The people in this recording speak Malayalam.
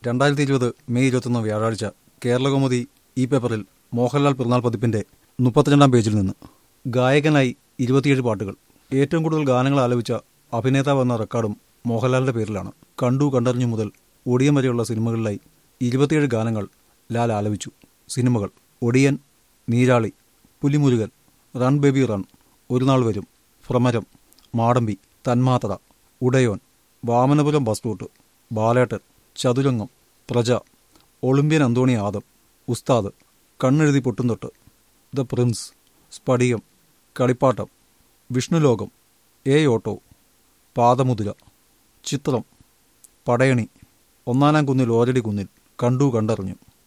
രണ്ടായിരത്തി ഇരുപത് മെയ് ഇരുപത്തൊന്ന് വ്യാഴാഴ്ച കേരളകൗമുദി ഈ പേപ്പറിൽ മോഹൻലാൽ പിറന്നാൾ പതിപ്പിന്റെ മുപ്പത്തിരണ്ടാം പേജിൽ നിന്ന് ഗായകനായി ഇരുപത്തിയേഴ് പാട്ടുകൾ ഏറ്റവും കൂടുതൽ ഗാനങ്ങൾ ആലപിച്ച അഭിനേതാവ് എന്ന റെക്കോർഡും മോഹൻലാലിന്റെ പേരിലാണ് കണ്ടു കണ്ടറിഞ്ഞു മുതൽ ഒടിയൻ വരെയുള്ള സിനിമകളിലായി ഇരുപത്തിയേഴ് ഗാനങ്ങൾ ലാൽ ആലപിച്ചു സിനിമകൾ Odiyan Neerali Pulimurugan run baby run Oru Naal Varum Bhramaram Madampi Thanmathra Udayon Vamanapuram bus route Balettan Chathurangam Praja Olympian Anthony Adam Ustad Kannezhuthi പൊട്ടുംതൊട്ട് the Prince സ്പടികം കളിപ്പാട്ടം വിഷ്ണുലോകം എ ഓട്ടോ പാദമുദ്ര ചിത്രം പടയണി ഒന്നാനാം കുന്നിൽ ഓരടി കുന്നിൽ കണ്ടു കണ്ടറിഞ്ഞു